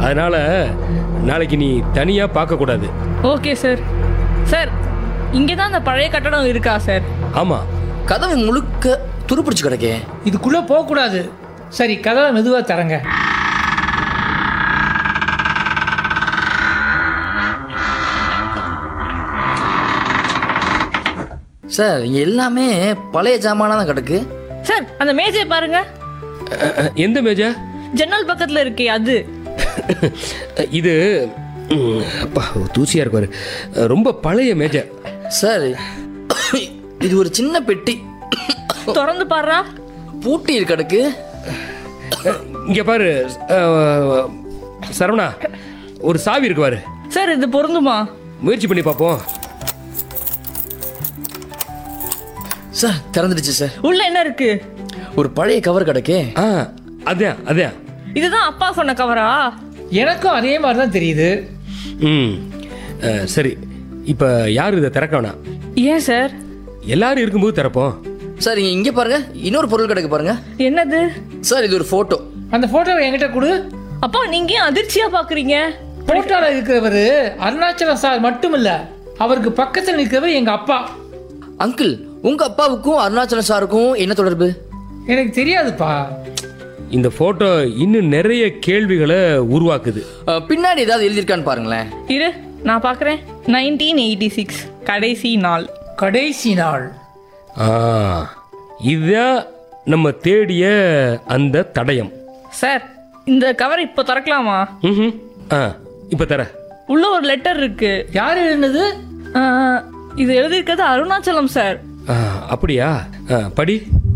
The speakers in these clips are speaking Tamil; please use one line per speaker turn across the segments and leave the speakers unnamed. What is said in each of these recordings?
அதனால நாளைக்கு நீ தனியா பார்க்க கூடாது
ஓகே சார் சார் இங்கே தான் அந்த பழைய கட்டடம் இருக்கா சார்
ஆமா
கதவு முழுக்க துருப்பிடிச்சு கிடக்கே
இதுக்குள்ளே போகக்கூடாது சரி கதவை மெதுவாக தரங்க
சார் இங்க எல்லாமே பழைய ஜாமானா தான் கிடக்கு
சார் அந்த மேஜை பாருங்க
அஹ், அஹ், எந்த மேஜா
ஜன்னல் பக்கத்தில் இருக்கே அது
இது ம், அப்பா தூசியா இருக்கு பாரு அஹ், ரொம்ப பழைய மேஜை
சார் இது ஒரு சின்ன பெட்டி
திறந்து பாடுறா
பூட்டி கிடக்கு
அஹ், இங்க பாரு அஹ், சரவணா ஒரு சாவி இருக்கு பாரு
சார் இது பொருந்துமா
முயற்சி பண்ணி பார்ப்போம்
சார் திறந்துடுச்சு சார்
உள்ள என்ன இருக்கு
ஒரு பழைய கவர் கிடக்கே
ஆ அதான் அதான்
இதுதான் அப்பா சொன்ன கவரா
எனக்கும் அதே மாதிரி தான் தெரியுது
ம் அஹ், சரி இப்போ யார் இதை திறக்க வேணாம்
ஏன் சார்
எல்லாரும் இருக்கும்போது திறப்போம்
சார் இங்க இங்க பாருங்க இன்னொரு பொருள் கிடக்கு பாருங்க
என்னது
சார் இது ஒரு போட்டோ
அந்த ஃபோட்டோவை என்கிட்ட கொடு
அப்பா நீங்க ஏன் அதிர்ச்சியா பாக்குறீங்க
ஃபோட்டோவில் இருக்கிறவர் அருணாச்சலம் சார் மட்டும் இல்லை அவருக்கு பக்கத்தில் நிற்கிறவர் எங்கள் அப்பா
அங்கிள் உங்க அப்பாவுக்கும் அருணாச்சலம் சாருக்கும் என்ன தொடர்பு
எனக்கு தெரியாதுப்பா
இந்த ஃபோட்டோ இன்னும் நிறைய கேள்விகளை உருவாக்குது
அஹ், பின்னாடி ஏதாவது எழுதியிருக்கான்னு பாருங்களேன்
இரு நான் பார்க்குறேன் நைன்டீன் எயிட்டி சிக்ஸ் கடைசி நாள்
கடைசி நாள்
ஆ இதுதான் நம்ம தேடிய அந்த தடயம்
சார் இந்த கவர் இப்போ திறக்கலாமா
ம் ஆ இப்போ தர
உள்ள ஒரு லெட்டர் இருக்கு
யார் எழுதுனது
ஆ, இது எழுதியிருக்கிறது அருணாச்சலம் சார்
ஆ, அப்படியா ஆ, படி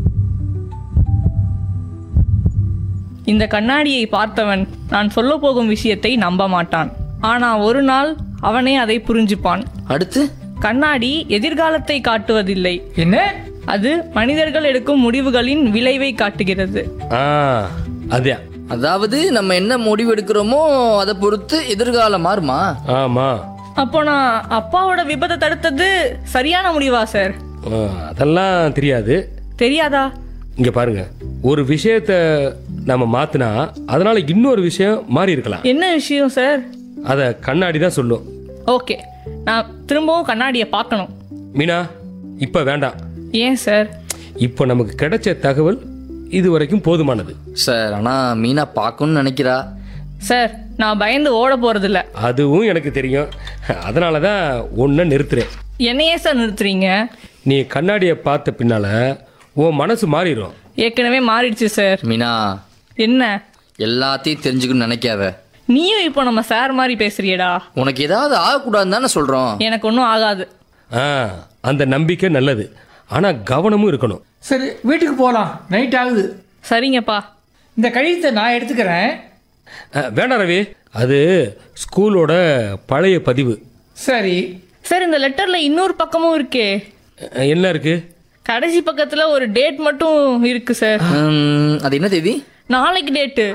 இந்த கண்ணாடியை பார்த்தவன் நான் சொல்ல போகும் விஷயத்தை நம்ப மாட்டான் ஆனா ஒரு நாள் அவனே அதை புரிஞ்சுப்பான்
அடுத்து
கண்ணாடி எதிர்காலத்தை காட்டுவதில்லை
என்ன
அது மனிதர்கள் எடுக்கும் முடிவுகளின் விளைவை காட்டுகிறது
ஆ அதான்
அதாவது நம்ம என்ன முடிவு எடுக்கிறோமோ அதை பொறுத்து எதிர்காலம் மாறுமா
ஆமா
அப்போ நான் அப்பாவோட விபத்தை தடுத்தது சரியான முடிவா சார்
ஆ, அதெல்லாம் தெரியாது
தெரியாதா
இங்க பாருங்க ஒரு விஷயத்த நம்ம மாத்தினா அதனால இன்னொரு விஷயம் மாறி இருக்கலாம்
என்ன விஷயம் சார்
அதை கண்ணாடி தான் சொல்லும்
ஓகே நான் திரும்பவும் கண்ணாடியை பார்க்கணும்
மீனா இப்போ வேண்டாம்
ஏன் சார்
இப்போ நமக்கு கிடைச்ச தகவல் இது வரைக்கும் போதுமானது
சார் ஆனா மீனா பார்க்கணும்னு நினைக்கிறா
சார் நான் பயந்து ஓட போறதில்ல
அதுவும் எனக்கு தெரியும் அதனால தான் ஒன்றை நிறுத்துறேன்
என்னையே சார் நிறுத்துறீங்க
நீ கண்ணாடியை பார்த்த பின்னால உன் மனசு மாறிடும்
ஏற்கனவே மாறிடுச்சு சார்
மீனா
என்ன
எல்லாத்தையும் தெரிஞ்சுக்கணும்னு நினைக்காத
நீயும் இப்போ நம்ம சார் மாதிரி பேசுறியடா
உனக்கு ஏதாவது ஆகக்கூடாதுன்னு தானே சொல்றோம்
எனக்கு ஒன்றும் ஆகாது
ஆ அந்த நம்பிக்கை நல்லது ஆனால் கவனமும் இருக்கணும்
சரி வீட்டுக்கு போகலாம் நைட் ஆகுது
சரிங்கப்பா
இந்த கடிதத்தை நான் எடுத்துக்கிறேன்
ஆ, வேண்டாம் ரவி அது ஸ்கூலோட பழைய பதிவு
சரி
சார் இந்த லெட்டர்ல இன்னொரு பக்கமும் இருக்கே
ஆ, என்ன இருக்கு
கடைசி பக்கத்துல ஒரு டேட் மட்டும் இருக்கு சார்
ஹம், அது என்ன தேதி
நாளைக்கு டேட்டு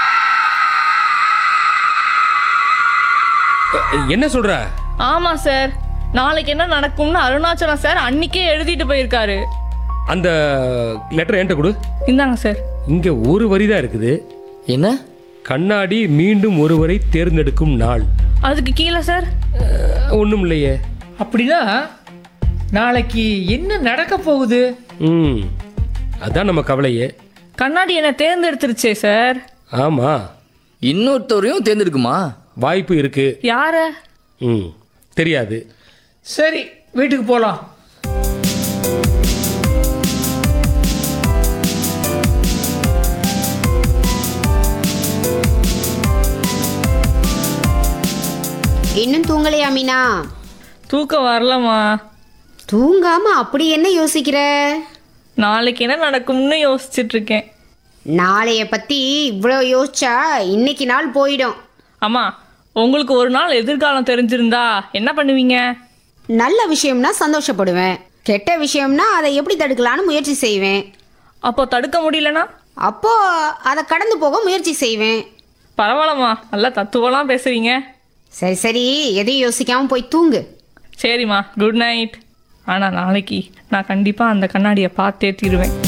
ஆ, என்ன சொல்ற
ஆமா சார் நாளைக்கு என்ன நடக்கும்னு அருணாச்சலம் சார் அன்னைக்கே எழுதிட்டு போயிருக்காரு
அந்த லெட்டர் என்கிட்ட கொடு
இந்தாங்க சார்
இங்கே ஒரு வரி தான் இருக்குது
என்ன
கண்ணாடி மீண்டும் ஒருவரை தேர்ந்தெடுக்கும் நாள்
அதுக்கு கீழே சார்
ஒன்றும் இல்லையே
அப்படின்னா நாளைக்கு என்ன நடக்க போகுது
ம் அதான் நம்ம கவலையே
கண்ணாடி என்ன தேர்ந்தெடுத்துருச்சே சார்
ஆமாம்
இன்னொருத்தவரையும் தேர்ந்தெடுக்குமா
வாய்ப்பு இருக்கு
யார
ம் தெரியாது
சரி வீட்டுக்கு போகலாம்
இன்னும் தூங்கலையா மீனா
தூக்கம் வரலம்மா
தூங்காம அப்படி என்ன யோசிக்கிற
நாளைக்கு என்ன நடக்கும்னு யோசிச்சுட்டு இருக்கேன்
நாளைய பத்தி இவ்வளோ யோசிச்சா இன்னைக்கு நாள் போயிடும்
அம்மா உங்களுக்கு ஒரு நாள் எதிர்காலம் தெரிஞ்சிருந்தா என்ன பண்ணுவீங்க
நல்ல விஷயம்னா சந்தோஷப்படுவேன் கெட்ட விஷயம்னா அதை எப்படி தடுக்கலான்னு முயற்சி செய்வேன்
அப்போ தடுக்க முடியலனா
அப்போ அதை கடந்து போக முயற்சி செய்வேன்
பரவாயில்லம்மா நல்லா தத்துவலாம் பேசுறீங்க
சரி சரி எதையும் யோசிக்காம போய் தூங்கு
சரிம்மா குட் நைட் ஆனால் நாளைக்கு நான் கண்டிப்பாக அந்த கண்ணாடியை பார்த்தே தீருவேன்